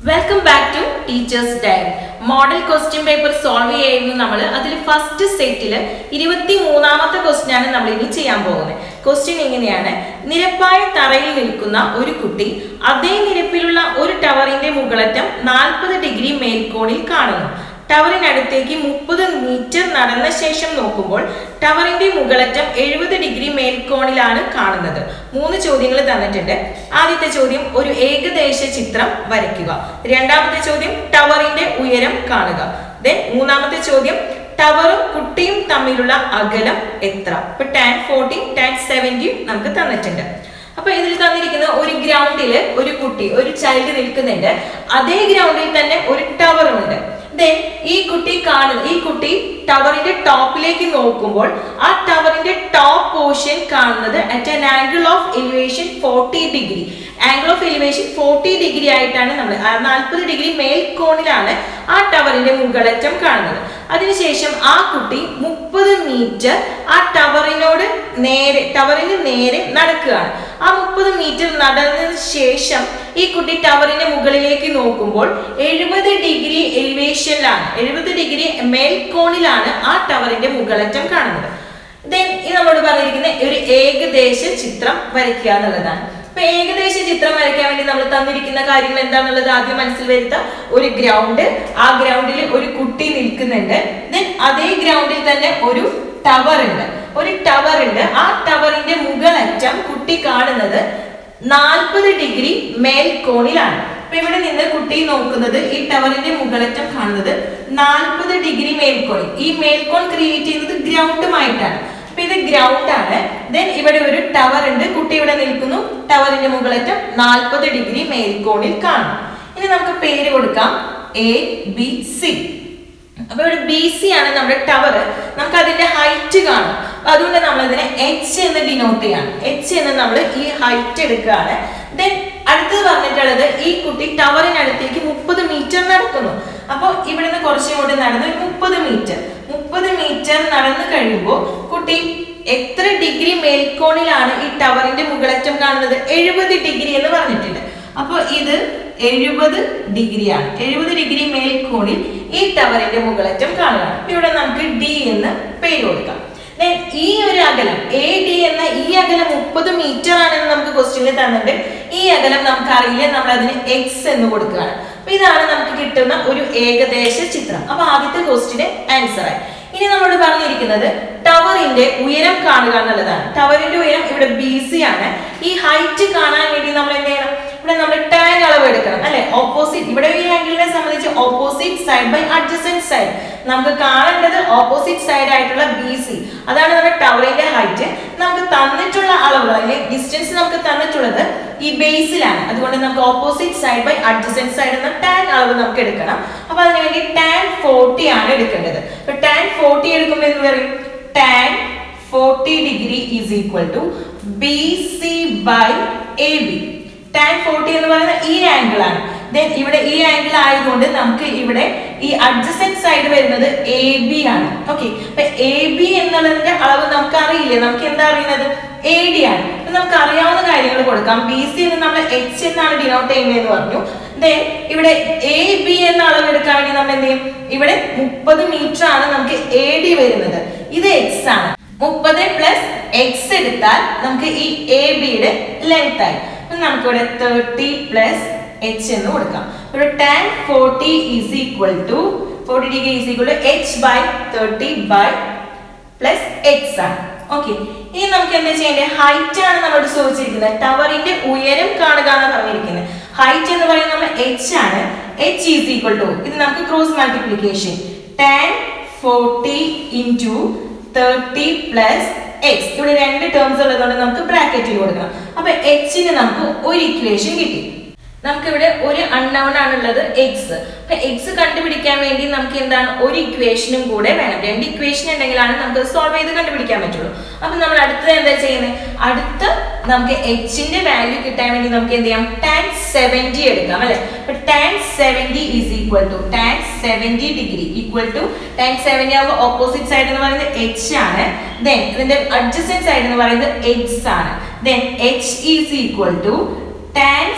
welcome back to teachers diary model question paper solve ചെയ്യായിരുന്നു നമ്മൾ അതിൽ ഫസ്റ്റ് സെറ്റിൽ ഇരുപത്തി മൂന്നാമത്തെ ക്വസ്റ്റ്യൻ ആണ് നമ്മൾ ഇനി ചെയ്യാൻ പോകുന്നത് ക്വസ്റ്റ്യൻ ഇങ്ങനെയാണ് നിരപ്പായ തറയിൽ നിൽക്കുന്ന ഒരു കുട്ടി അതേ നിരപ്പിലുള്ള ഒരു ടവറിന്റെ മുകളറ്റം നാൽപ്പത് ഡിഗ്രി മേൽക്കോണിൽ കാണുന്നു ടവറിനടുത്തേക്ക് മുപ്പത് മീറ്റർ നടന്ന ശേഷം നോക്കുമ്പോൾ ടവറിന്റെ മുകളറ്റം എഴുപത് ഡിഗ്രി മേൽക്കോണിലാണ് കാണുന്നത് മൂന്ന് ചോദ്യങ്ങൾ തന്നിട്ടുണ്ട് ആദ്യത്തെ ചോദ്യം ഒരു ഏകദേശ ചിത്രം വരയ്ക്കുക രണ്ടാമത്തെ ചോദ്യം ടവറിന്റെ ഉയരം കാണുക ദെൻ മൂന്നാമത്തെ ചോദ്യം ടവറും കുട്ടിയും തമ്മിലുള്ള അകലം എത്ര ഇപ്പൊ ടാൻ ഫോർട്ടീൻ ടാൻ സെവൻറ്റീൻ നമുക്ക് തന്നിട്ടുണ്ട് അപ്പൊ ഇതിൽ തന്നിരിക്കുന്ന ഒരു ഗ്രൗണ്ടിൽ ഒരു കുട്ടി ഒരു ചൈൽഡ് നിൽക്കുന്നുണ്ട് അതേ ഗ്രൗണ്ടിൽ തന്നെ ഒരു ടവറും ഉണ്ട് ദെൻ ഈ കുട്ടി കാണുന്ന ഈ കുട്ടി ടവറിന്റെ ടോപ്പിലേക്ക് നോക്കുമ്പോൾ ആ ടവറിന്റെ ടോപ്പ് പോർഷൻ കാണുന്നത് at an angle of elevation forty degree angle of elevation forty degree ആയിട്ടാണ് നമ്മൾ നാൽപ്പത് ഡിഗ്രി മേൽക്കോണിലാണ് ആ ടവറിന്റെ മുകളറ്റം കാണുന്നത് അതിനുശേഷം ആ കുട്ടി മുപ്പത് മീറ്റർ ആ ടവറിനോട് നേരെ ടവറിന് നേരെ നടക്കുകയാണ് ആ മുപ്പത് മീറ്റർ നടന്നതിന് ശേഷം ഈ കുട്ടി ടവറിന്റെ മുകളിലേക്ക് നോക്കുമ്പോൾ എഴുപത് ഡിഗ്രി എലിവേഷനിലാണ് എഴുപത് ഡിഗ്രി മേൽക്കോണിലാണ് ആ ടവറിന്റെ മുകളറ്റം കാണുന്നത് ദെൻ ഇത് നമ്മളോട് പറഞ്ഞിരിക്കുന്ന ഒരു ഏകദേശ ചിത്രം വരയ്ക്കുക എന്നുള്ളതാണ് അപ്പൊ ഏകദേശ ചിത്രം വരയ്ക്കാൻ വേണ്ടി നമ്മൾ തന്നിരിക്കുന്ന കാര്യങ്ങൾ എന്താണെന്നുള്ളത് ആദ്യം മനസ്സിൽ വരുത്താം ഒരു ഗ്രൗണ്ട് ആ ഗ്രൗണ്ടിൽ ഒരു കുട്ടി നിൽക്കുന്നുണ്ട് ദെൻ അതേ ഗ്രൗണ്ടിൽ തന്നെ ഒരു ടവർ ഉണ്ട് ഒരു ടവർ ഉണ്ട് ആ ടവറിന്റെ മുകളറ്റം കുട്ടി കാണുന്നത് നാൽപ്പത് ഡിഗ്രി മേൽക്കോണിലാണ് അപ്പൊ ഇവിടെ നിന്ന് കുട്ടി നോക്കുന്നത് ഈ ടവറിന്റെ മുകളറ്റം കാണുന്നത് നാൽപ്പത് ഡിഗ്രി മേൽക്കോണിൽ ഈ മേൽക്കോൺ ക്രിയേറ്റ് ചെയ്യുന്നത് ഗ്രൗണ്ടുമായിട്ടാണ് അപ്പൊ ഇത് ഗ്രൗണ്ട് ആണ് ദെൻ ഇവിടെ ഒരു ടവർ ഉണ്ട് കുട്ടി ഇവിടെ നിൽക്കുന്നു ടവറിന്റെ മുകളറ്റം നാൽപ്പത് ഡിഗ്രി മേൽക്കോണിൽ കാണും ഇനി നമുക്ക് പേര് കൊടുക്കാം എ ബി സി അപ്പൊ ഇവിടെ ബി സി ആണ് നമ്മുടെ ടവർ നമുക്ക് അതിന്റെ ഹൈറ്റ് കാണും അപ്പൊ അതുകൊണ്ട് നമ്മൾ ഇതിനെ എച്ച് എന്ന് ഡിനോട്ട് ചെയ്യാണ് എച്ച് എന്ന് നമ്മൾ ഈ ഹൈറ്റ് എടുക്കുകയാണ് ദെൻ അടുത്തത് പറഞ്ഞിട്ടുള്ളത് ഈ കുട്ടി ടവറിനടുത്തേക്ക് മുപ്പത് മീറ്റർ നടക്കുന്നു അപ്പോൾ ഇവിടുന്ന് കുറച്ചും കൂടി നടന്ന് ഒരു മുപ്പത് മീറ്റർ മുപ്പത് മീറ്റർ നടന്നു കഴിയുമ്പോൾ കുട്ടി എത്ര ഡിഗ്രി മേൽക്കോണിലാണ് ഈ ടവറിന്റെ മുകളറ്റം കാണുന്നത് എഴുപത് ഡിഗ്രി എന്ന് പറഞ്ഞിട്ടുണ്ട് അപ്പോൾ ഇത് എഴുപത് ഡിഗ്രിയാണ് എഴുപത് ഡിഗ്രി മേൽക്കോണിൽ ഈ ടവറിന്റെ മുകളറ്റം കാണുകയാണ് ഇവിടെ നമുക്ക് ഡി എന്ന് പേര് കൊടുക്കാം Then ഈ ഒരു അകലം എ ഡി എന്ന ഈ അകലം മുപ്പത് മീറ്റർ ആണെന്ന് നമുക്ക് ക്വസ്റ്റ്യനിൽ തന്നിട്ടുണ്ട് ഈ അകലം നമുക്ക് അറിയില്ല നമ്മൾ അതിന് എക്സ് എന്ന് കൊടുക്കുകയാണ് അപ്പൊ ഇതാണ് നമുക്ക് കിട്ടുന്ന ഒരു ഏകദേശ ചിത്രം അപ്പൊ ആദ്യത്തെ ക്വസ്റ്റിന് ആൻസർ ആയി ഇനി നമ്മളോട് പറഞ്ഞിരിക്കുന്നത് ടവറിന്റെ ഉയരം കാണുക എന്നുള്ളതാണ് ടവറിന്റെ ഉയരം ഇവിടെ ബി സി ആണ് ഈ ഹൈറ്റ് കാണാൻ വേണ്ടി നമ്മൾ എന്ത് ചെയ്യണം ഇവിടെ നമ്മൾ ടാൻ അളവ് എടുക്കണം അല്ലെ ഓപ്പോസിറ്റ് ഇവിടെ ഈ ആംഗിളിനെ സംബന്ധിച്ച് opposite side by adjacent side നമുക്ക് കാണേണ്ടത് ഓപ്പോസിറ്റ് സൈഡ് ആയിട്ടുള്ള ബി സി അതാണ് നമ്മുടെ ടവറിന്റെ ഹൈറ്റ് നമുക്ക് തന്നിട്ടുള്ള അളവുകൾ അല്ലെങ്കിൽ ഡിസ്റ്റൻസ് നമുക്ക് തന്നിട്ടുള്ളത് ഈ ബേസിലാണ് അതുകൊണ്ട് നമുക്ക് opposite side by adjacent side എന്ന ടാൻ അളവ് നമുക്ക് എടുക്കണം അപ്പൊ അതിനുവേണ്ടി ടാൻ ഫോർട്ടി ആണ് എടുക്കേണ്ടത് അപ്പൊ ടാൻ ഫോർട്ടി എടുക്കുമ്പോൾ എന്ത് പറയും tan forty degree is equal to B C by A B tan forty എന്ന് പറയുന്നത് ഈ ആംഗിൾ ആണ് ദെൻ ഇവിടെ ഈ ആംഗിൾ ആയതുകൊണ്ട് നമുക്ക് ഇവിടെ ഈ അഡ്ജസന്റ് സൈഡ് വരുന്നത് എ ബി ആണ് ഓക്കെ അപ്പൊ എ ബി എന്നുള്ളതിന്റെ അളവ് നമുക്ക് അറിയില്ലേ നമുക്ക് എന്താ അറിയുന്നത് എ ഡി ആണ് അപ്പൊ നമുക്ക് അറിയാവുന്ന കാര്യങ്ങൾ കൊടുക്കാം ബി സി എന്ന് നമ്മൾ എച്ച് എന്നാണ് ഡിനോട്ട് ചെയ്യുന്നതെന്ന് പറഞ്ഞു ദെൻ ഇവിടെ എ ബി എന്ന അളവ് എടുക്കാൻ വേണ്ടി നമ്മൾ എന്ത് ചെയ്യും ഇവിടെ മുപ്പത് മീറ്റർ ആണ് നമുക്ക് എ ഡി വരുന്നത് ഇത് എക്സ് ആണ് മുപ്പത് പ്ലസ് എക്സ് എടുത്താൽ നമുക്ക് ഈ എ ബിയുടെ ലെങ്ത് ആയി നമുക്കിവിടെ തേർട്ടി പ്ലസ് എച്ച് എന്ന് കൊടുക്കാം ഒരു tan forty is equal to forty degree is equal to H by thirty by plus X ആണ് ഓക്കെ ഇനി നമുക്ക് എന്താ ചെയ്യേണ്ടത് ഹൈറ്റ് ആണ് നമ്മളോട് ചോദിച്ചിരിക്കുന്നത് ടവറിന്റെ ഉയരം കാണുക എന്നാണ് പറഞ്ഞിരിക്കുന്നത് ഹൈറ്റ് എന്ന് പറയുന്നത് നമ്മൾ എച്ച് ആണ് എച്ച് ഈസ് ഈക്വൽ ടു ഇത് നമുക്ക് cross multiplication tan forty into thirty plus X ഇവിടെ രണ്ട് ടേംസ് ഉള്ളതുകൊണ്ട് നമുക്ക് ബ്രാക്കറ്റിൽ കൊടുക്കണം അപ്പൊ എച്ചിന് നമുക്ക് ഒരു ഇക്വേഷൻ കിട്ടി നമുക്കിവിടെ ഒരു അൺനൗൺ ആണുള്ളത് എക്സ് അപ്പൊ എക്സ് കണ്ടുപിടിക്കാൻ വേണ്ടി നമുക്ക് എന്താണ് ഒരു ഇക്വേഷനും കൂടെ വേണം രണ്ട് ഇക്വേഷൻ ഉണ്ടെങ്കിലാണ് നമുക്ക് സോൾവ് ചെയ്ത് കണ്ടുപിടിക്കാൻ പറ്റുള്ളൂ അപ്പൊ നമ്മൾ അടുത്തത് എന്താ ചെയ്യുന്നത് അടുത്ത നമുക്ക് എച്ചിന്റെ വാല്യൂ കിട്ടാൻ വേണ്ടി നമുക്ക് എന്ത് ചെയ്യാം ടാൻ സെവൻറ്റി എടുക്കാം അല്ലെ അപ്പൊ tan seventy is equal to tan seventy degree equal to tan seventy ആകുമ്പോൾ ഓപ്പോസിറ്റ് സൈഡ് എന്ന് പറയുന്നത് എച്ച് ആണ് ദെൻ ഇതിന്റെ അഡ്ജസ്റ്റന്റ് സൈഡ് എന്ന് പറയുന്നത് എക്സ് ആണ് then h is equal to tan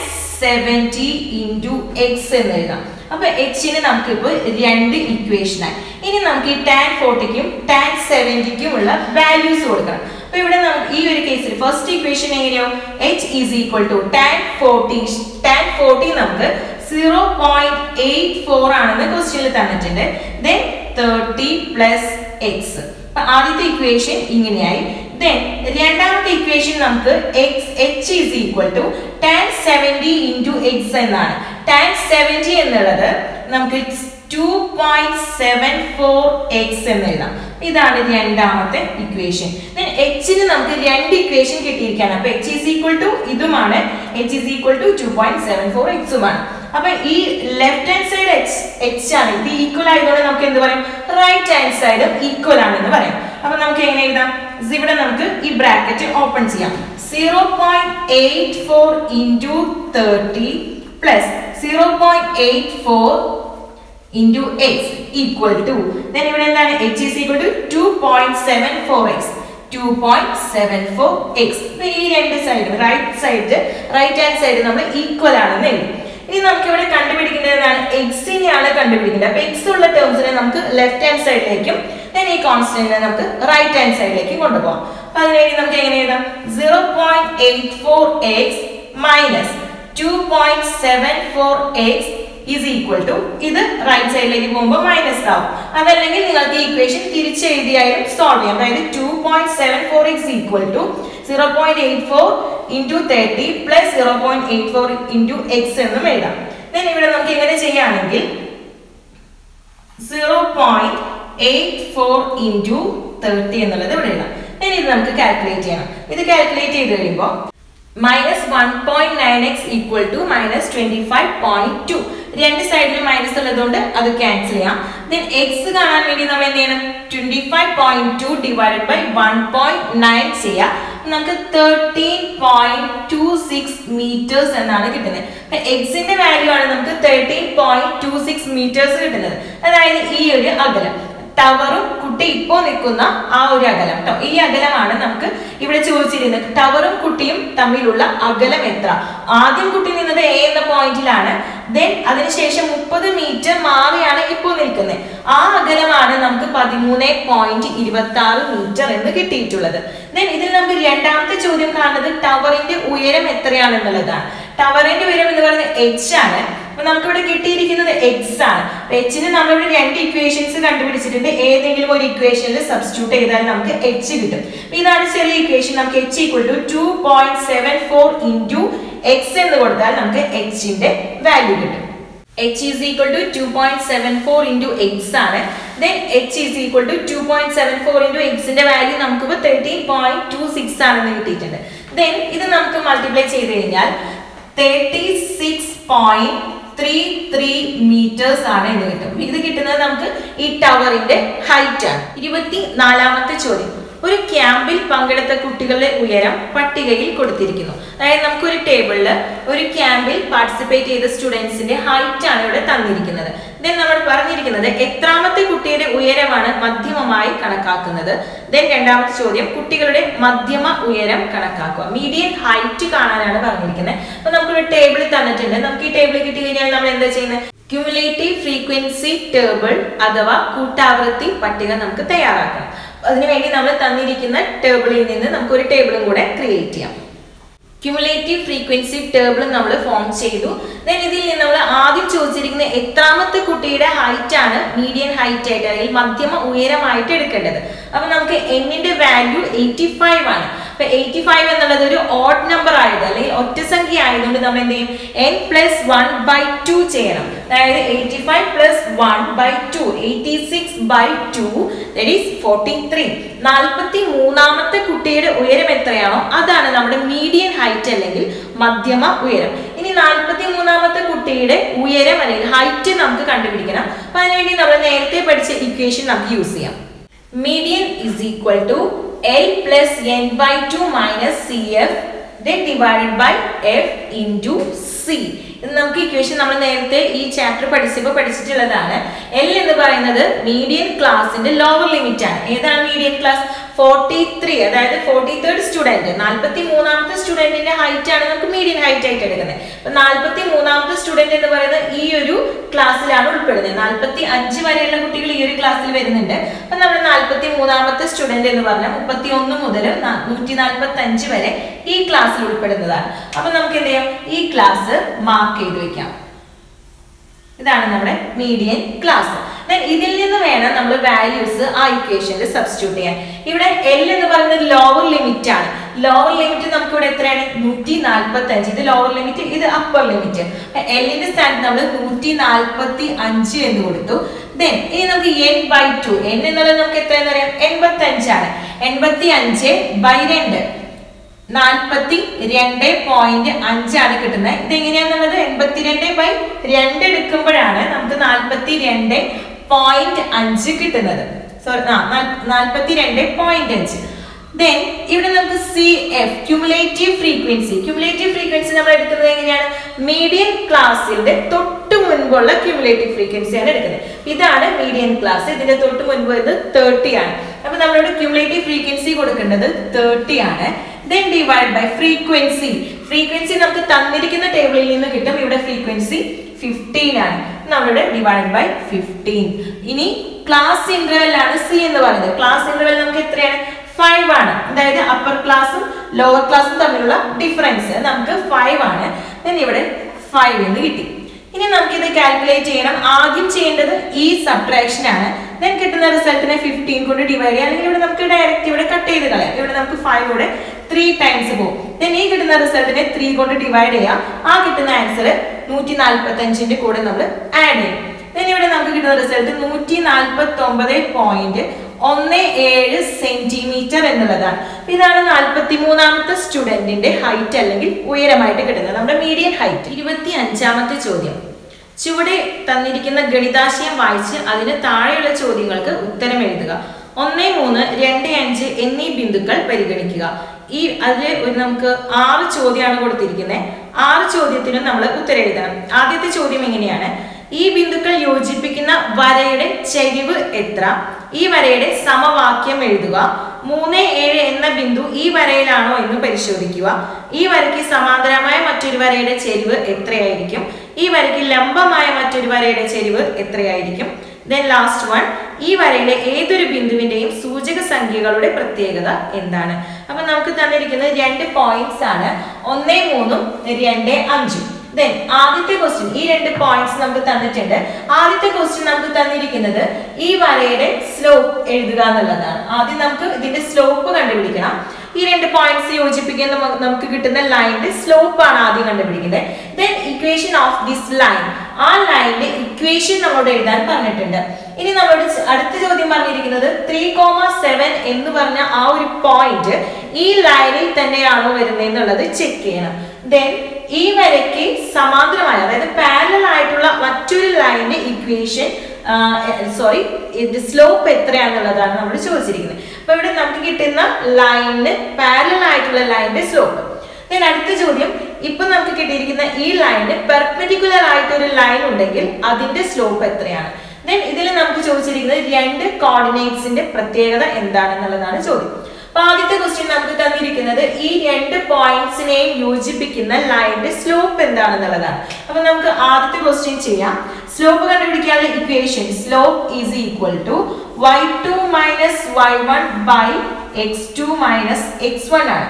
seventy into x എന്ന് എഴുതാം അപ്പൊ എച്ചിന് നമുക്കിപ്പോൾ രണ്ട് ഇക്വേഷനായി ഇനി നമുക്ക് ഈ ടാൻ ഫോർട്ടിക്കും ടാൻ സെവൻറ്റിക്കും ഉള്ള വാല്യൂസ് കൊടുക്കണം അപ്പൊ ഇവിടെ നമുക്ക് ഈ ഒരു കേസിൽ ഫസ്റ്റ് ഇക്വേഷൻ എങ്ങനെയോ h is equal to tan forty tan forty നമുക്ക് സീറോ പോയിന്റ് എയ്റ്റ് ഫോർ ആണെന്ന് ക്വസ്റ്റ്യനിൽ തന്നിട്ടുണ്ട് ദെൻ തേർട്ടി പ്ലസ് എക്സ് അപ്പൊ ആദ്യത്തെ ഇക്വേഷൻ ഇങ്ങനെയായി ദെൻ രണ്ടാമത്തെ ഇക്വേഷൻ നമുക്ക് x h is equal to tan seventy into x എന്നാണ് ടാൻ സെവൻറ്റി എന്നുള്ളത് നമുക്ക് two point seven four x എന്ന് എഴുതാം ഇതാണ് രണ്ടാമത്തെ ഇക്വേഷൻ ദെൻ എച്ചിന് നമുക്ക് രണ്ട് ഇക്വേഷൻ കിട്ടിയിരിക്കുകയാണ് അപ്പൊ എച്ച് ഈസ് ഈക്വൽ ടു ഇതുമാണ് h is equal to two point seven four എക്സുമാണ് അപ്പൊ ഈ left hand side h h ആണ് ഇത് ഈക്വൽ ആയതുകൊണ്ട് നമുക്ക് എന്ത് പറയും റൈറ്റ് ഹാൻഡ് സൈഡും ഈക്വൽ ആണെന്ന് പറയാം അപ്പൊ നമുക്ക് എങ്ങനെ എഴുതാം ഇവിടെ നമുക്ക് ഈ ബ്രാക്കറ്റ് ഓപ്പൺ ചെയ്യാം zero point eight four into thirty plus zero point eight four into x equal to then ഇവിടെ എന്താണ് h is equal to two point seven four x two point seven four x ഈ രണ്ട് സൈഡും right side right hand side നമ്മൾ equal ആണെന്ന് എഴുതി ഇനി നമുക്ക് ഇവിടെ കണ്ടുപിടിക്കേണ്ടതാണ് എക്സിനെയാണ് കണ്ടുപിടിക്കേണ്ടത് അപ്പൊ എക്സ് ഉള്ള ടേംസിനെ നമുക്ക് ലെഫ്റ്റ് ഹാൻഡ് സൈഡിലേക്കും ദെൻ ഈ കോൺസ്റ്റന്റിനെ നമുക്ക് റൈറ്റ് ഹാൻഡ് സൈഡിലേക്ക് കൊണ്ടുപോകാം അപ്പൊ അതിനുവേണ്ടി നമുക്ക് എങ്ങനെ എഴുതാം zero point eight four x minus two point seven four x is equal to ഇത് റൈറ്റ് സൈഡിലേക്ക് പോകുമ്പോൾ മൈനസ് ആവും അതല്ലെങ്കിൽ നിങ്ങൾക്ക് ഈ ഇക്വേഷൻ തിരിച്ചെഴുതിയാലും സോൾവ് ചെയ്യാം അതായത് two point seven four x equal to zero point eight four into thirty plus zero point eight four into x എന്നും എഴുതാം ദെൻ ഇവിടെ നമുക്ക് ഇങ്ങനെ ചെയ്യുകയാണെങ്കിൽ zero point eight four into thirty എന്നുള്ളത് ഇവിടെ എഴുതാം ഇനി ഇത് നമുക്ക് കാൽക്കുലേറ്റ് ചെയ്യണം ഇത് കാൽക്കുലേറ്റ് ചെയ്ത് കഴിയുമ്പോൾ minus one point nine x equal to minus twenty five point two രണ്ട് സൈഡിലും മൈനസ് ഉള്ളതുകൊണ്ട് അത് ക്യാൻസൽ ചെയ്യാം ദെൻ എക്സ് കാണാൻ വേണ്ടി നമ്മൾ എന്ത് ചെയ്യണം twenty five point two divided by one point nine ചെയ്യാം നമുക്ക് thirteen point two six metres എന്നാണ് കിട്ടുന്നത് എക്സിന്റെ വാല്യൂ ആണ് നമുക്ക് thirteen point two six metres കിട്ടുന്നത് അതായത് ഈ ഒരു അകലം ടവറും കുട്ടി ഇപ്പോൾ നിൽക്കുന്ന ആ ഒരു അകലം കേട്ടോ ഈ അകലമാണ് നമുക്ക് ഇവിടെ ചോദിച്ചിരുന്നത് ടവറും കുട്ടിയും തമ്മിലുള്ള അകലം എത്ര ആദ്യം കുട്ടി നിന്നത് എ എന്ന പോയിന്റിലാണ് ദെൻ അതിനുശേഷം മുപ്പത് മീറ്റർ മാറിയാണ് ഇപ്പോൾ നിൽക്കുന്നത് ആ അകലമാണ് നമുക്ക് പതിമൂന്ന് പോയിന്റ് ഇരുപത്തി ആറ് മീറ്റർ എന്ന് കിട്ടിയിട്ടുള്ളത് ദെൻ ഇതിൽ നമുക്ക് രണ്ടാമത്തെ ചോദ്യം കാണുന്നത് ടവറിന്റെ ഉയരം എത്രയാണെന്നുള്ളതാണ് ടവറിന്റെ ഉയരം എന്ന് പറയുന്നത് എച്ച് ആണ് അപ്പൊ നമുക്ക് ഇവിടെ കിട്ടിയിരിക്കുന്നത് എക്സ് ആണ് എച്ചിന് നമ്മളിവിടെ രണ്ട് ഇക്വേഷൻസ് കണ്ടുപിടിച്ചിട്ടുണ്ട് ഏതെങ്കിലും ഒരു ഇക്വേഷനിൽ സബ്സ്റ്റിറ്റ്യൂട്ട് ചെയ്താൽ നമുക്ക് എച്ച് കിട്ടും അപ്പൊ ഇതാണ് ചെറിയ ഇക്വേഷൻ നമുക്ക് h equal to two point seven four into x എന്ന് കൊടുത്താൽ നമുക്ക് എച്ചിന്റെ വാല്യൂ കിട്ടും h is equal to two point seven four into x ആണ് then h is equal to two point seven four into എക്സിന്റെ value നമുക്കിപ്പോൾ thirteen point two six ആണെന്ന് കിട്ടിയിട്ടുണ്ട് ദെൻ ഇത് നമുക്ക് മൾട്ടിപ്ലൈ ചെയ്ത് കഴിഞ്ഞാൽ thirty six point three three metres ആണ് എന്ന് കിട്ടും ഇത് കിട്ടുന്നത് നമുക്ക് ഈ ടവറിന്റെ ഹൈറ്റ് ആണ് ഇരുപത്തി നാലാമത്തെ ചോദ്യം ഒരു ക്യാമ്പിൽ പങ്കെടുത്ത കുട്ടികളുടെ ഉയരം പട്ടികയിൽ കൊടുത്തിരിക്കുന്നു അതായത് നമുക്ക് ഒരു ടേബിളിൽ ഒരു ക്യാമ്പിൽ പാർട്ടിസിപ്പേറ്റ് ചെയ്ത സ്റ്റുഡൻസിന്റെ ഹൈറ്റ് ആണ് ഇവിടെ തന്നിരിക്കുന്നത് ദെൻ നമ്മൾ പറഞ്ഞിരിക്കുന്നത് എത്രാമത്തെ കുട്ടിയുടെ ഉയരമാണ് മധ്യമമായി കണക്കാക്കുന്നത് ദെൻ രണ്ടാമത്തെ ചോദ്യം കുട്ടികളുടെ മധ്യമ ഉയരം കണക്കാക്കുക മീഡിയൻ ഹൈറ്റ് കാണാനാണ് പറഞ്ഞിരിക്കുന്നത് അപ്പൊ നമുക്കൊരു ടേബിൾ തന്നിട്ടുണ്ട് നമുക്ക് ഈ ടേബിൾ കിട്ടി കഴിഞ്ഞാൽ നമ്മൾ എന്താ ചെയ്യുന്നത് ക്യുമുലേറ്റീവ് ഫ്രീക്വൻസി ടേബിൾ അഥവാ കൂട്ടാവൃത്തി പട്ടിക നമുക്ക് തയ്യാറാക്കണം അതിനുവേണ്ടി നമ്മൾ തന്നിരിക്കുന്ന ടേബിളിൽ നിന്ന് നമുക്ക് ഒരു ടേബിളും കൂടെ ക്രിയേറ്റ് ചെയ്യാം ക്യുമുലേറ്റീവ് ഫ്രീക്വൻസി ടേബിൾ നമ്മൾ ഫോം ചെയ്തു ദെൻ ഇതിൽ നിന്ന് നമ്മൾ ആദ്യം ചോദിച്ചിരിക്കുന്ന എത്രാമത്തെ കുട്ടിയുടെ ഹൈറ്റ് ആണ് മീഡിയൻ ഹൈറ്റ് ആയിട്ട് അല്ലെങ്കിൽ മധ്യമ ഉയരമായിട്ട് എടുക്കേണ്ടത് അപ്പൊ നമുക്ക് എന്നിന്റെ വാല്യൂ എയ്റ്റി ഫൈവ് ആണ് അപ്പൊ എയ്റ്റി ഫൈവ് എന്നുള്ളത് ഒരു ഓഡ് നമ്പർ ആയത് അല്ലെങ്കിൽ ഒറ്റ സംഖ്യ ആയതുകൊണ്ട് നമ്മൾ എന്ത് ചെയ്യും n plus one by two ചെയ്യണം അതായത് eighty five plus one by two eighty six by two that is forty three നാൽപ്പത്തി മൂന്നാമത്തെ കുട്ടിയുടെ ഉയരം എത്രയാണോ അതാണ് നമ്മുടെ മീഡിയൻ ഹൈറ്റ് അല്ലെങ്കിൽ മധ്യമ ഉയരം ഇനി നാൽപ്പത്തി മൂന്നാമത്തെ കുട്ടിയുടെ ഉയരം അല്ലെങ്കിൽ ഹൈറ്റ് നമുക്ക് കണ്ടുപിടിക്കണം അപ്പൊ അതിനുവേണ്ടി നമ്മൾ നേരത്തെ പഠിച്ച ഇക്വേഷൻ നമുക്ക് യൂസ് ചെയ്യാം median is equal to l plus n by two minus c f then divided by f into c ഇത് നമുക്ക് ഇക്വേഷൻ നമ്മൾ നേരത്തെ ഈ ചാപ്റ്റർ പഠിച്ചപ്പോൾ പഠിച്ചിട്ടുള്ളതാണ് എൽ എന്ന് പറയുന്നത് മീഡിയൻ ക്ലാസിന്റെ ലോവർ ലിമിറ്റ് ആണ് ഏതാണ് മീഡിയൻ ക്ലാസ് ഫോർട്ടി ത്രീ അതായത് ഫോർട്ടി തേർഡ് സ്റ്റുഡന്റ് നാൽപ്പത്തി മൂന്നാമത്തെ സ്റ്റുഡന്റിന്റെ ഹൈറ്റ് ആണ് നമുക്ക് മീഡിയൻ ഹൈറ്റ് ആയിട്ട് എടുക്കുന്നത് അപ്പൊ നാൽപ്പത്തി മൂന്നാമത്തെ സ്റ്റുഡന്റ് എന്ന് പറയുന്നത് ഈ ഒരു ക്ലാസ്സിലാണ് ഉൾപ്പെടുന്നത് നാൽപ്പത്തി അഞ്ച് വരെയുള്ള കുട്ടികൾ ഈ ഒരു ക്ലാസ്സിൽ വരുന്നുണ്ട് അപ്പൊ നമ്മൾ നാൽപ്പത്തി മൂന്നാമത്തെ സ്റ്റുഡന്റ് എന്ന് പറഞ്ഞാൽ മുപ്പത്തി ഒന്ന് മുതൽ നൂറ്റി നാൽപ്പത്തി അഞ്ച് വരെ ഈ ക്ലാസ്സിൽ ഉൾപ്പെടുന്നതാണ് അപ്പൊ നമുക്ക് എന്ത് ചെയ്യാം ഈ ക്ലാസ് മാർക്ക് ചെയ്ത് വെക്കാം ഇതാണ് നമ്മുടെ മീഡിയൻ ക്ലാസ് ഇതിൽ നിന്ന് വേണം നമ്മൾ വാല്യൂസ് ആ ഇക്വേഷനിൽ സബ്സ്റ്റിറ്റ്യൂട്ട് ചെയ്യാൻ ഇവിടെ എൽ എന്ന് പറയുന്നത് ലോവർ ലിമിറ്റ് ആണ് ലോവർ ലിമിറ്റ് നമുക്ക് ഇവിടെ എത്രയാണ് നൂറ്റി നാൽപ്പത്തി അഞ്ച് ഇത് ലോവർ ലിമിറ്റ് ഇത് അപ്പർ ലിമിറ്റ് എല്ലിന്റെ സ്ഥാനത്ത് നമ്മൾ നൂറ്റി നാൽപ്പത്തി അഞ്ച് എന്ന് കൊടുത്തു ദെൻ ഇനി നമുക്ക് എൻ ബൈ ടു എൻ എന്നുള്ളത് നമുക്ക് എത്രയെന്ന് അറിയാം എൺപത്തി അഞ്ചാണ് എൺപത്തി അഞ്ച് ബൈ രണ്ട് നാൽപ്പത്തി രണ്ട് പോയിന്റ് അഞ്ചാണ് കിട്ടുന്നത് ഇത് എങ്ങനെയാന്നുള്ളത് എൺപത്തിരണ്ട് ബൈ രണ്ട് എടുക്കുമ്പോഴാണ് നമുക്ക് നാൽപ്പത്തി രണ്ട് പോയിന്റ് അഞ്ച് കിട്ടുന്നത് സോറി നാൽപ്പത്തി രണ്ട് പോയിന്റ് അഞ്ച് ദെൻ ഇവിടെ നമുക്ക് c f cumulative frequency cumulative frequency നമ്മൾ എടുക്കുന്നത് എങ്ങനെയാണ് മീഡിയൻ ക്ലാസ്സിന്റെ തൊട്ട് മുൻപുള്ള ക്യുമുലേറ്റീവ് ഫ്രീക്വൻസി ആണ് എടുക്കുന്നത് ഇതാണ് മീഡിയൻ ക്ലാസ് ഇതിന്റെ തൊട്ട് മുൻപ് ഇത് തേർട്ടി ആണ് അപ്പൊ നമ്മളിവിടെ ക്യുമുലേറ്റീവ് ഫ്രീക്വൻസി കൊടുക്കേണ്ടത് തേർട്ടി ആണ് then divide by frequency frequency നമുക്ക് തന്നിരിക്കുന്ന ടേബിളിൽ നിന്ന് കിട്ടും ഇവിടെ ഫ്രീക്വൻസി ഫിഫ്റ്റീൻ ആണ് നമ്മളിവിടെ ഡിവൈഡ് ബൈ ഫിഫ്റ്റീൻ ഇനി ക്ലാസ് ഇന്റർവെൽ ആണ് സി എന്ന് പറയുന്നത് ക്ലാസ് ഇന്റർവെൽ നമുക്ക് എത്രയാണ് ഫൈവ് ആണ് അതായത് അപ്പർ ക്ലാസ്സും ലോവർ ക്ലാസ്സും തമ്മിലുള്ള ഡിഫറൻസ് നമുക്ക് ഫൈവ് ആണ് ദെൻ ഇവിടെ ഫൈവ് എന്ന് കിട്ടി ഇനി നമുക്ക് ഇത് കാൽക്കുലേറ്റ് ചെയ്യണം ആദ്യം ചെയ്യേണ്ടത് ഈ സബ്ട്രാക്ഷൻ ആണ് ദെൻ കിട്ടുന്ന റിസൾട്ടിനെ ഫിഫ്റ്റീൻ കൊണ്ട് ഡിവൈഡ് ചെയ്യാം അല്ലെങ്കിൽ ഇവിടെ നമുക്ക് ഡയറക്റ്റ് ഇവിടെ കട്ട് ചെയ്ത് കളയാം ഇവിടെ നമുക്ക് ഫൈവ് ഇവിടെ ത്രീ ടൈംസ് പോകും ദെൻ ഈ കിട്ടുന്ന റിസൾട്ടിനെ ത്രീ കൊണ്ട് ഡിവൈഡ് ചെയ്യാം ആ കിട്ടുന്ന ആൻസർ നൂറ്റി നാൽപ്പത്തി അഞ്ചിന്റെ കൂടെ നമ്മൾ ആഡ് ചെയ്യും ദെൻ ഇവിടെ നമുക്ക് കിട്ടുന്ന റിസൾട്ട് നൂറ്റി നാൽപ്പത്തി ഒമ്പത് പോയിന്റ് ഒന്ന് ഏഴ് സെന്റിമീറ്റർ എന്നുള്ളതാണ് ഇതാണ് നാൽപ്പത്തി മൂന്നാമത്തെ സ്റ്റുഡന്റിന്റെ ഹൈറ്റ് അല്ലെങ്കിൽ ഉയരമായിട്ട് കിട്ടുന്നത് നമ്മുടെ മീഡിയൻ ഹൈറ്റ് ഇരുപത്തി അഞ്ചാമത്തെ ചോദ്യം ചുവടെ തന്നിരിക്കുന്ന ഗണിതാശയം വായിച്ച് അതിന് താഴെയുള്ള ചോദ്യങ്ങൾക്ക് ഉത്തരം എഴുതുക ഒന്ന് മൂന്ന് രണ്ട് അഞ്ച് എന്നീ ബിന്ദുക്കൾ പരിഗണിക്കുക ഈ അതിൽ ഒരു നമുക്ക് ആറ് ചോദ്യമാണ് കൊടുത്തിരിക്കുന്നത് ആറ് ചോദ്യത്തിനും നമ്മൾ ഉത്തരം എഴുതണം ആദ്യത്തെ ചോദ്യം എങ്ങനെയാണ് ഈ ബിന്ദുക്കൾ യോജിപ്പിക്കുന്ന വരയുടെ ചരിവ് എത്ര ഈ വരയുടെ സമവാക്യം എഴുതുക മൂന്ന് ഏഴ് എന്ന ബിന്ദു ഈ വരയിലാണോ എന്ന് പരിശോധിക്കുക ഈ വരയ്ക്ക് സമാന്തരമായ മറ്റൊരു വരയുടെ ചെരിവ് എത്രയായിരിക്കും ഈ വരയ്ക്ക് ലംബമായ മറ്റൊരു വരയുടെ ചെരിവ് എത്രയായിരിക്കും ദെൻ ലാസ്റ്റ് വൺ ഈ വരയിലെ ഏതൊരു ബിന്ദുവിന്റെയും സൂചക സംഖ്യകളുടെ പ്രത്യേകത എന്താണ് അപ്പൊ നമുക്ക് തന്നിരിക്കുന്നത് രണ്ട് പോയിന്റ്സ് ആണ് ഒന്നേ മൂന്നും രണ്ട് അഞ്ചും ദെൻ ആദ്യത്തെ ക്വസ്റ്റ്യൻ ഈ രണ്ട് പോയിന്റ്സ് നമുക്ക് തന്നിട്ടുണ്ട് ആദ്യത്തെ ക്വസ്റ്റ്യൻ നമുക്ക് തന്നിരിക്കുന്നത് ഈ വരയുടെ സ്ലോപ്പ് എഴുതുക എന്നുള്ളതാണ് ആദ്യം നമുക്ക് ഇതിന്റെ സ്ലോപ്പ് കണ്ടുപിടിക്കണം ഈ രണ്ട് പോയിന്റ്സ് യോജിപ്പിക്കുന്ന നമുക്ക് നമുക്ക് കിട്ടുന്ന ലൈനിന്റെ സ്ലോപ്പ് ആണ് ആദ്യം കണ്ടുപിടിക്കുന്നത് then equation of this line ആ ലൈനിന്റെ ഇക്വേഷൻ നമ്മളോട് എഴുതാൻ പറഞ്ഞിട്ടുണ്ട് ഇനി നമ്മളോട് ച- അടുത്ത ചോദ്യം പറഞ്ഞിരിക്കുന്നത് ത്രീ കോമ സെവൻ എന്ന് പറഞ്ഞ ആ ഒരു പോയിന്റ് ഈ ലൈനിൽ തന്നെയാണോ വരുന്നത് എന്നുള്ളത് ചെക്ക് ചെയ്യണം ദെൻ ഈ വരയ്ക്ക് സമാന്തരമായ അതായത് പാരലൽ ആയിട്ടുള്ള മറ്റൊരു ലൈനിന്റെ ഇക്വേഷൻ സോറി ഇത് സ്ലോപ്പ് എത്രയാണെന്നുള്ളതാണ് നമ്മൾ ചോദിച്ചിരിക്കുന്നത് അപ്പൊ ഇവിടെ നമുക്ക് കിട്ടുന്ന ലൈനിന് പാരലൽ ആയിട്ടുള്ള ലൈനിന്റെ സ്ലോപ്പ് ദെൻ അടുത്ത ചോദ്യം ഇപ്പൊ നമുക്ക് കിട്ടിയിരിക്കുന്ന ഈ ലൈനിന് പെർപെൻഡിക്കുലർ ആയിട്ട് ഒരു ലൈൻ ഉണ്ടെങ്കിൽ അതിന്റെ സ്ലോപ്പ് എത്രയാണ് ദെൻ ഇതിൽ നമുക്ക് ചോദിച്ചിരിക്കുന്നത് രണ്ട് കോർഡിനേറ്റ്സിന്റെ പ്രത്യേകത എന്താണെന്നുള്ളതാണ് ചോദ്യം അപ്പൊ ആദ്യത്തെ ക്വസ്റ്റ്യൻ നമുക്ക് തന്നിരിക്കുന്നത് ഈ രണ്ട് പോയിന്റ്സിനെയും യോജിപ്പിക്കുന്ന ലൈനിന്റെ സ്ലോപ്പ് എന്താണെന്നുള്ളതാണ് അപ്പൊ നമുക്ക് ആദ്യത്തെ ക്വസ്റ്റ്യൻ ചെയ്യാം സ്ലോപ്പ് കണ്ടുപിടിക്കാനുള്ള equation slope is equal to y two minus y one by x two minus x one ആണ്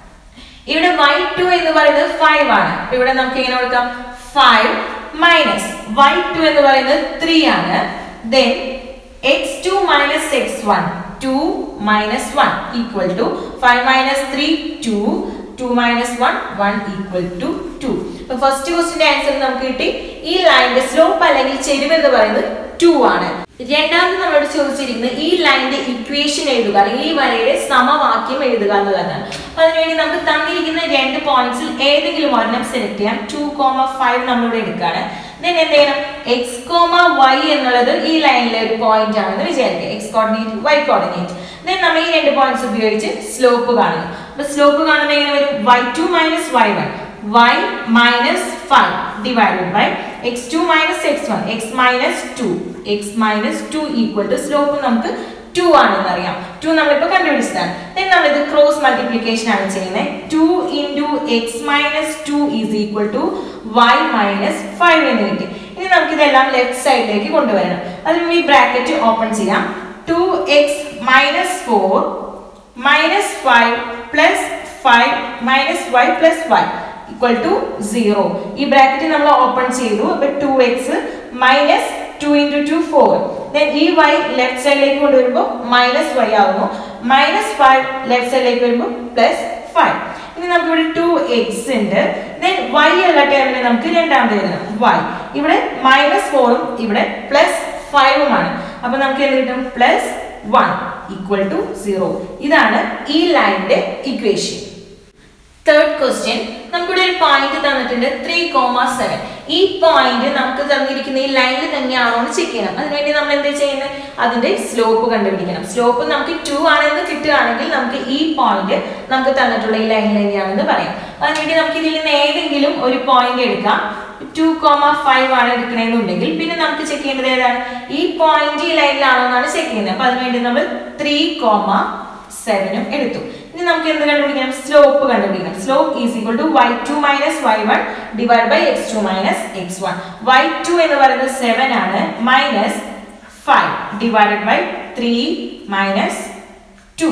ഇവിടെ വൈ ടു എന്ന് പറയുന്നത് ഫൈവ് ആണ് അപ്പൊ ഇവിടെ നമുക്ക് എങ്ങനെ കൊടുക്കാം ഫൈവ് മൈനസ് വൈ ടു എന്ന് പറയുന്നത് ത്രീ ആണ് then x two minus x one two minus one equal to five minus three two two minus one one equal to two അപ്പൊ ഫസ്റ്റ് ക്വസ്റ്റിന്റെ ആൻസർ നമുക്ക് കിട്ടി ഈ ലൈനിന്റെ സ്ലോപ്പ് അല്ലെങ്കിൽ ചെരിവ് എന്ന് പറയുന്നത് ടു ആണ് രണ്ടാമത് നമ്മളോട് ചോദിച്ചിരിക്കുന്നത് ഈ ലൈനിന്റെ ഇക്വേഷൻ എഴുതുക അല്ലെങ്കിൽ ഈ വരയുടെ സമവാക്യം എഴുതുക എന്നുള്ളതാണ് അപ്പൊ അതിനുവേണ്ടി നമുക്ക് തന്നിരിക്കുന്ന രണ്ട് പോയിന്റ്സിൽ ഏതെങ്കിലും ഒരെണ്ണം സെലക്ട് ചെയ്യാം ടു കോമ ഫൈവ് നമ്മളിവിടെ എടുക്കുകയാണ് ദെൻ എന്ത് ചെയ്യണം എക്സ് കോമ വൈ എന്നുള്ളത് ഈ ലൈനിലെ ഒരു പോയിന്റ് ആണെന്ന് വിചാരിക്കുക x coordinate y coordinate then നമ്മൾ ഈ രണ്ട് പോയിന്റ്സ് ഉപയോഗിച്ച് സ്ലോപ്പ് കാണുന്നു അപ്പൊ സ്ലോപ്പ് കാണുന്നത് എങ്ങനെ വരും y two minus y one y minus five divided by x two minus x one x minus two x minus two equal to slope നമുക്ക് ടു ആണെന്ന് അറിയാം ടു നമ്മളിപ്പോൾ കണ്ടുപിടിച്ചതാണ് ദെൻ നമ്മളിത് ക്രോസ് മൾട്ടിപ്ലിക്കേഷൻ ആണ് ചെയ്യുന്നത് two into x minus two is equal to y minus five എന്ന് കിട്ടി ഇനി നമുക്കിതെല്ലാം ലെഫ്റ്റ് സൈഡിലേക്ക് കൊണ്ടുവരണം അതിന് ഈ ബ്രാക്കറ്റ് ഓപ്പൺ ചെയ്യാം two x minus four minus five plus five minus y plus y equal to zero ഈ ബ്രാക്കറ്റ് നമ്മൾ ഓപ്പൺ ചെയ്തു അപ്പൊ two x minus two into two four then ഈ വൈ ലെഫ്റ്റ് സൈഡിലേക്ക് കൊണ്ടുവരുമ്പോൾ മൈനസ് വൈ ആവുന്നു minus five left സൈഡിലേക്ക് വരുമ്പോൾ പ്ലസ് ഫൈവ് ഇനി നമുക്ക് ഇവിടെ ടു എക്സ് ഉണ്ട് ദെൻ വൈ ഉള്ള ടേമിന് നമുക്ക് രണ്ടാമത് എഴുതണം വൈ ഇവിടെ മൈനസ് ഫോറും ഇവിടെ പ്ലസ് ഫൈവുമാണ് അപ്പൊ നമുക്ക് എന്ത് കിട്ടും plus one equal to zero ഇതാണ് ഈ ലൈനിന്റെ ഇക്വേഷൻ തേർഡ് ക്വസ്റ്റ്യൻ നമുക്കിവിടെ ഒരു പോയിന്റ് തന്നിട്ടുണ്ട് ത്രീ കോമ സെവൻ ഈ പോയിന്റ് നമുക്ക് തന്നിരിക്കുന്ന ഈ ലൈനിൽ തന്നെയാണോ എന്ന് ചെക്ക് ചെയ്യണം അതിനുവേണ്ടി നമ്മൾ എന്താ ചെയ്യുന്നത് അതിന്റെ സ്ലോപ്പ് കണ്ടുപിടിക്കണം സ്ലോപ്പ് നമുക്ക് ടു ആണെന്ന് കിട്ടുകയാണെങ്കിൽ നമുക്ക് ഈ പോയിന്റ് നമുക്ക് തന്നിട്ടുള്ള ഈ ലൈനിൽ തന്നെയാണെന്ന് പറയാം അതിനുവേണ്ടി നമുക്ക് ഇതിൽ നിന്ന് ഏതെങ്കിലും ഒരു പോയിന്റ് എടുക്കാം ടു കോമ ഫൈവ് ആണ് എടുക്കണമെന്നുണ്ടെങ്കിൽ പിന്നെ നമുക്ക് ചെക്ക് ചെയ്യേണ്ടത് ഏതാണ് ഈ പോയിന്റ് ഈ ലൈനിലാണോ എന്നാണ് ചെക്ക് ചെയ്യുന്നത് അപ്പൊ അതിനുവേണ്ടി നമ്മൾ ത്രീ കോമ സെവനും എടുത്തു ഇനി നമുക്ക് എന്ത് കണ്ടുപിടിക്കണം സ്ലോപ്പ് കണ്ടുപിടിക്കണം slope is equal to y two minus y one divide by x two minus x one y two എന്ന് പറയുന്നത് സെവൻ ആണ് minus five divided by three minus two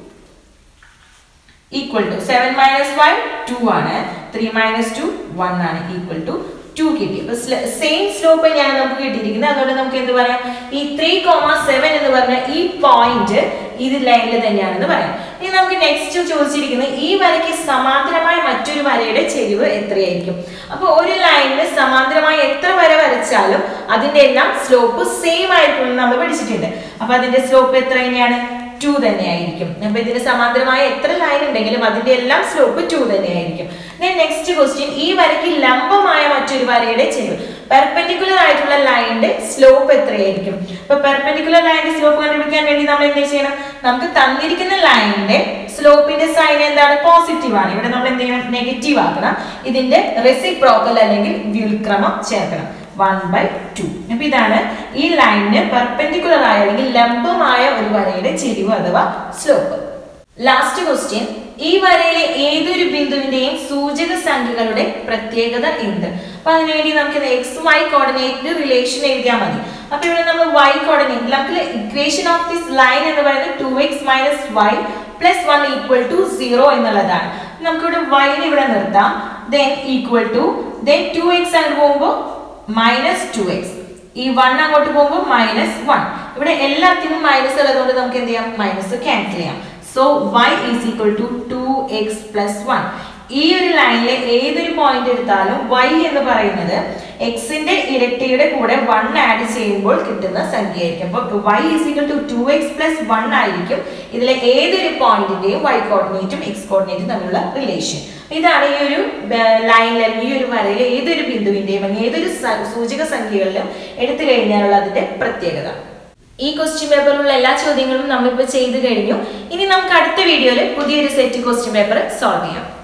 equal to seven minus five two ആണ് three minus two one ആണ് equal to two കിട്ടി അപ്പൊ same slope തന്നെയാണ് നമുക്ക് കിട്ടിയിരിക്കുന്നത് അതുകൊണ്ട് നമുക്ക് എന്ത് പറയാം ഈ ത്രീ കോമ സെവൻ എന്ന് പറഞ്ഞ ഈ പോയിന്റ് ഇത് ലൈനിൽ തന്നെയാണെന്ന് പറയാം ഇനി നമുക്ക് നെക്സ്റ്റ് ചോദിച്ചിരിക്കുന്നത് ഈ വരയ്ക്ക് സമാന്തരമായ മറ്റൊരു വരയുടെ ചെരിവ് എത്രയായിരിക്കും അപ്പൊ ഒരു ലൈനിന് സമാന്തരമായി എത്ര വര വരച്ചാലും അതിന്റെ എല്ലാം സ്ലോപ്പ് സെയിം ആയിരിക്കും എന്ന് നമ്മൾ പഠിച്ചിട്ടുണ്ട് അപ്പൊ അതിന്റെ സ്ലോപ്പ് എത്ര തന്നെയാണ് ടു തന്നെയായിരിക്കും അപ്പൊ ഇതിന് സമാന്തരമായ എത്ര ലൈൻ ഉണ്ടെങ്കിലും അതിന്റെ എല്ലാം സ്ലോപ്പ് ടു തന്നെയായിരിക്കും നെക്സ്റ്റ് ക്വസ്റ്റ്യൻ ഈ വരയ്ക്ക് ലംബമായ മറ്റൊരു വരയുടെ ചെരിവ് പെർപെൻഡിക്കുലർ ആയിട്ടുള്ള ലൈനിന്റെ സ്ലോപ്പ് എത്രയായിരിക്കും ഇപ്പൊ പെർപെൻഡിക്കുലർ ലൈനിന്റെ സ്ലോപ്പ് കണ്ടുപിടിക്കാൻ വേണ്ടി നമ്മൾ എന്ത് ചെയ്യണം നമുക്ക് തന്നിരിക്കുന്ന ലൈനിന്റെ സ്ലോപ്പിന്റെ സൈൻ എന്താണ് പോസിറ്റീവ് ആണ് ഇവിടെ നമ്മൾ എന്ത് ചെയ്യണം നെഗറ്റീവ് ആക്കണം ഇതിന്റെ റെസിപ്രോക്കൽ അല്ലെങ്കിൽ വ്യുൽക്രമം ചേർക്കണം വൺ ബൈ ടു അപ്പൊ ഇതാണ് ഈ ലൈനിന് പെർപെൻഡിക്കുലർ ആയ അല്ലെങ്കിൽ ലംബമായ ഒരു വരയുടെ ചെരിവ് അഥവാ സ്ലോപ്പ് ലാസ്റ്റ് ക്വസ്റ്റ്യൻ ഈ വരയിലെ ഏതൊരു ബിന്ദുവിന്റെയും സൂചക സംഖ്യകളുടെ പ്രത്യേകത എന്ത് അപ്പൊ അതിനുവേണ്ടി നമുക്ക് എക്സ് വൈ കോർഡിനേറ്റ് റിലേഷൻ എഴുതിയാൽ മതി അപ്പൊ ഇവിടെ നമ്മൾ വൈ കോർഡിനേറ്റ് നമുക്ക് ഇക്വേഷൻ ഓഫ് ദിസ് ലൈൻ എന്ന് പറയുന്നത് two x minus y plus one equal to zero എന്നുള്ളതാണ് നമുക്കിവിടെ വൈനെ ഇവിടെ നിർത്താം then equal to then two x അങ്ങോട്ട് പോകുമ്പോൾ മൈനസ് ടു എക്സ് ഈ വൺ അങ്ങോട്ട് പോകുമ്പോൾ മൈനസ് വൺ ഇവിടെ എല്ലാത്തിനും മൈനസ് ഉള്ളതുകൊണ്ട് നമുക്ക് എന്ത് ചെയ്യാം മൈനസ് ക്യാൻസൽ ചെയ്യാം so y is equal to two x plus one ഈ ഒരു ലൈനിലെ ഏതൊരു പോയിന്റ് എടുത്താലും y എന്ന് പറയുന്നത് എക്സിന്റെ ഇരട്ടിയുടെ കൂടെ വൺ ആഡ് ചെയ്യുമ്പോൾ കിട്ടുന്ന സംഖ്യയായിരിക്കും അപ്പോൾ y is equal to two x plus one ആയിരിക്കും ഇതിലെ ഏതൊരു പോയിന്റിന്റെയും y കോർഡിനേറ്റും x കോർഡിനേറ്റും തമ്മിലുള്ള റിലേഷൻ ഇതാണ് ഈ ഒരു ലൈനിൽ അല്ലെങ്കിൽ ഈ ഒരു വരയിലെ ഏതൊരു ബിന്ദുവിന്റെയും അല്ലെങ്കിൽ ഏതൊരു സ- സൂചക സംഖ്യകളിലും എടുത്തു കഴിഞ്ഞാലുള്ള അതിന്റെ പ്രത്യേകത ഈ ക്വസ്റ്റ്യൻ പേപ്പറിലുള്ള എല്ലാ ചോദ്യങ്ങളും നമ്മളിപ്പോൾ ചെയ്തു കഴിഞ്ഞു ഇനി നമുക്ക് അടുത്ത വീഡിയോയിൽ പുതിയൊരു സെറ്റ് ക്വസ്റ്റ്യൻ പേപ്പർ സോൾവ് ചെയ്യാം